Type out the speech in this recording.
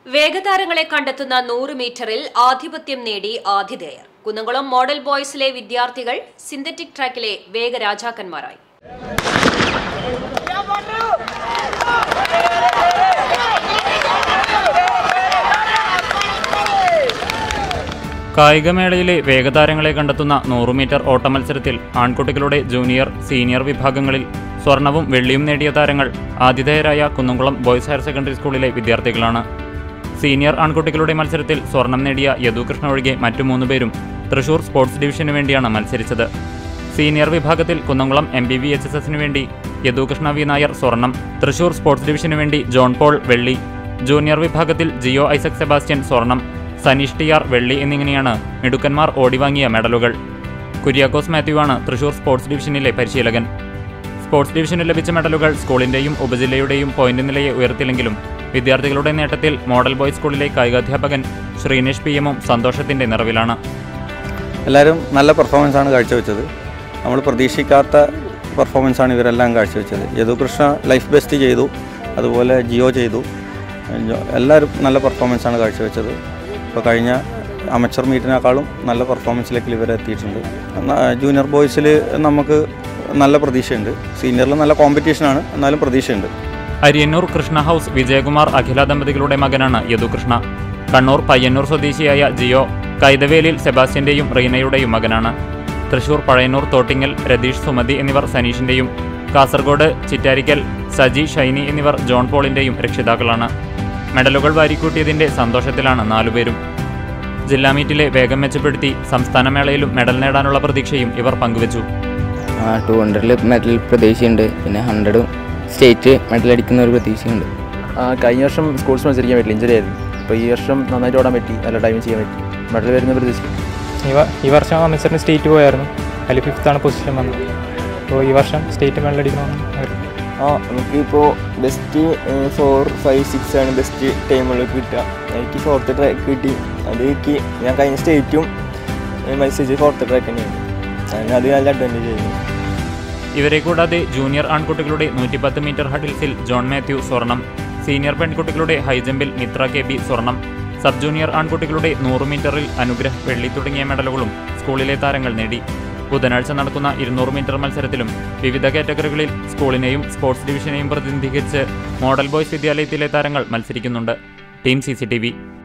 വേഗതാരങ്ങളെ കണ്ടെത്തുന്ന നൂറ് മീറ്ററിൽ ആധിപത്യം നേടി ആതിഥേയർ കുന്നംകുളം മോഡൽ ബോയ്സിലെ വിദ്യാർത്ഥികൾ സിന്തറ്റിക് ട്രാക്കിലെ വേഗരാജാക്കന്മാരായി കായികമേളയിലെ വേഗതാരങ്ങളെ കണ്ടെത്തുന്ന നൂറ് മീറ്റർ ഓട്ട മത്സരത്തിൽ ആൺകുട്ടികളുടെ ജൂനിയർ സീനിയർ വിഭാഗങ്ങളിൽ സ്വർണവും വെള്ളിയും നേടിയ താരങ്ങൾ ആതിഥേയരായ കുന്നംകുളം ബോയ്സ് ഹയർ സെക്കൻഡറി സ്കൂളിലെ വിദ്യാർത്ഥികളാണ് സീനിയർ ആൺകുട്ടികളുടെ മത്സരത്തിൽ സ്വർണം നേടിയ യദുകൃഷ്ണ ഒഴികെ മറ്റു മൂന്ന് പേരും തൃശൂർ സ്പോർട്സ് ഡിവിഷനു വേണ്ടിയാണ് മത്സരിച്ചത് സീനിയർ വിഭാഗത്തിൽ Kunnamkulam M B V H S എസിനു വേണ്ടി യദുകൃഷ്ണ വി നായർ സ്വർണം തൃശൂർ സ്പോർട്സ് ഡിവിഷനു വേണ്ടി ജോൺ പോൾ വെള്ളി ജൂനിയർ വിഭാഗത്തിൽ ജിയോ ഐസക് സെബാസ്റ്റ്യൻ സ്വർണം സനീഷ് ടി ആർ വെള്ളി എന്നിങ്ങനെയാണ് മിടുക്കന്മാർ ഓടിവാങ്ങിയ മെഡലുകൾ കുര്യാക്കോസ് മാത്യുവാണ് തൃശൂർ സ്പോർട്സ് ഡിവിഷനിലെ പരിശീലകൻ സ്പോർട്സ് ഡിവിഷന് ലഭിച്ച മെഡലുകൾ സ്കൂളിന്റെയും ഉപജില്ലയുടെയും പോയിന്റ് നിലയെ ഉയർത്തില്ലെങ്കിലും വിദ്യാർത്ഥികളുടെ നേട്ടത്തിൽ മോഡൽ ബോയ്സ് സ്കൂളിലെ കായികാധ്യാപകൻ ശ്രീനേഷ് പി എമ്മും സന്തോഷത്തിന്റെ നിറവിലാണ് എല്ലാവരും നല്ല പെർഫോമൻസ് ആണ് കാഴ്ചവെച്ചത് നമ്മൾ പ്രതീക്ഷിക്കാത്ത പെർഫോമൻസ് ആണ് ഇവരെല്ലാം കാഴ്ചവെച്ചത് യദുകൃഷ്ണ ലൈഫ് ബെസ്റ്റ് ചെയ്തു അതുപോലെ ജിയോ ചെയ്തു ജോ- എല്ലാവരും നല്ല പെർഫോമൻസ് ആണ് കാഴ്ചവെച്ചത് ഇപ്പോൾ കഴിഞ്ഞ അമച്ചർ മീറ്റിനേക്കാളും നല്ല പെർഫോമൻസിലേക്ക് ഇവർ എത്തിയിട്ടുണ്ട് എന്നാ, ജൂനിയർ ബോയ്സിൽ നമുക്ക് നല്ല പ്രതീക്ഷയുണ്ട് സീനിയറിൽ നല്ല കോമ്പറ്റീഷനാണ് എന്നാലും പ്രതീക്ഷയുണ്ട് അരിയന്നൂർ കൃഷ്ണ ഹൗസ് വിജയകുമാർ അഖില ദമ്പതികളുടെ മകനാണ് യദുകൃഷ്ണ കണ്ണൂർ പയ്യന്നൂർ സ്വദേശിയായ ജിയോ കൈതവേലിൽ സെബാസ്റ്റ്യന്റെയും റീനയുടെയും മകനാണ് തൃശൂർ പഴയന്നൂർ തോട്ടിങ്ങൽ രതീഷ് സുമതി എന്നിവർ സനീഷിന്റെയും കാസർഗോഡ് ചിറ്റാരിക്കൽ സജി ഷൈനി എന്നിവർ ജോൺ പോളിന്റെയും രക്ഷിതാക്കളാണ് മെഡലുകൾ വാരിക്കൂട്ടിയതിന്റെ സന്തോഷത്തിലാണ് നാലുപേരും ജില്ലാ മീറ്റിലെ വേഗം മെച്ചപ്പെടുത്തി സംസ്ഥാന മേളയിലും മെഡൽ നേടാനുള്ള പ്രതീക്ഷയും ഇവർ പങ്കുവച്ചു ആ ടു ഹൺഡ്രഡിൽ മെഡൽ പ്രതീക്ഷയുണ്ട് പിന്നെ ഹൺഡ്രഡും സ്റ്റേറ്റ് മെഡൽ അടിക്കുന്ന ഒരു പ്രതീക്ഷയുണ്ട് ആ, കഴിഞ്ഞ വർഷം സ്കൂൾസ് മത്സരിക്കാൻ പറ്റില്ല ഇഞ്ചറി ആയിരുന്നു അപ്പോൾ ഈ വർഷം നന്നായിട്ട് ഓടാൻ പറ്റി നല്ല ടൈം ചെയ്യാൻ പറ്റി മെഡൽ വരുന്ന പ്രതീക്ഷിക്കും ഈ വ- ഈ വർഷം അമൃത്സറിന് സ്റ്റേറ്റ് പോയായിരുന്നു അതിൽ ഫിഫ്ത്താണ് പൊസിഷൻ വന്നത് അപ്പോൾ ഈ വർഷം സ്റ്റേറ്റ് മെഡൽ അടിക്കണമെന്ന് ആഗ്രഹം. ആ നമുക്കിപ്പോൾ ബെസ്റ്റ് ഫോർ ഫൈവ് സിക്സ് ആണ് ബെസ്റ്റ് ടൈമുകൾ കിട്ടുക എനിക്ക് ഫോർത്ത് ട്രാക്ക് കിട്ടി അത് എനിക്ക് ഞാൻ കഴിഞ്ഞ സ്റ്റേറ്റും മത്സരിച്ച് ഫോർത്ത് ട്രാക്ക് തന്നെയാണ് അതിന് അത് നല്ല അഡ്വാൻറ്റേജ് ആയിരുന്നു ഇവരെ കൂടാതെ ജൂനിയർ ആൺകുട്ടികളുടെ നൂറ്റിപ്പത്ത് മീറ്റർ ഹഡിൽസിൽ ജോൺ മാത്യു സ്വർണം സീനിയർ പെൺകുട്ടികളുടെ ഹൈജമ്പിൽ മിത്ര കെ ബി സ്വർണം സബ് ജൂനിയർ ആൺകുട്ടികളുടെ നൂറ് മീറ്ററിൽ അനുഗ്രഹ് വെള്ളി തുടങ്ങിയ മെഡലുകളും സ്കൂളിലെ താരങ്ങൾ നേടി ബുധനാഴ്ച നടക്കുന്ന ഇരുന്നൂറ് മീറ്റർ മത്സരത്തിലും വിവിധ കാറ്റഗറികളിൽ സ്കൂളിനെയും സ്പോർട്സ് ഡിവിഷനെയും പ്രതിനിധീകരിച്ച് മോഡൽ ബോയ്സ് വിദ്യാലയത്തിലെ താരങ്ങൾ മത്സരിക്കുന്നുണ്ട് ടീം സി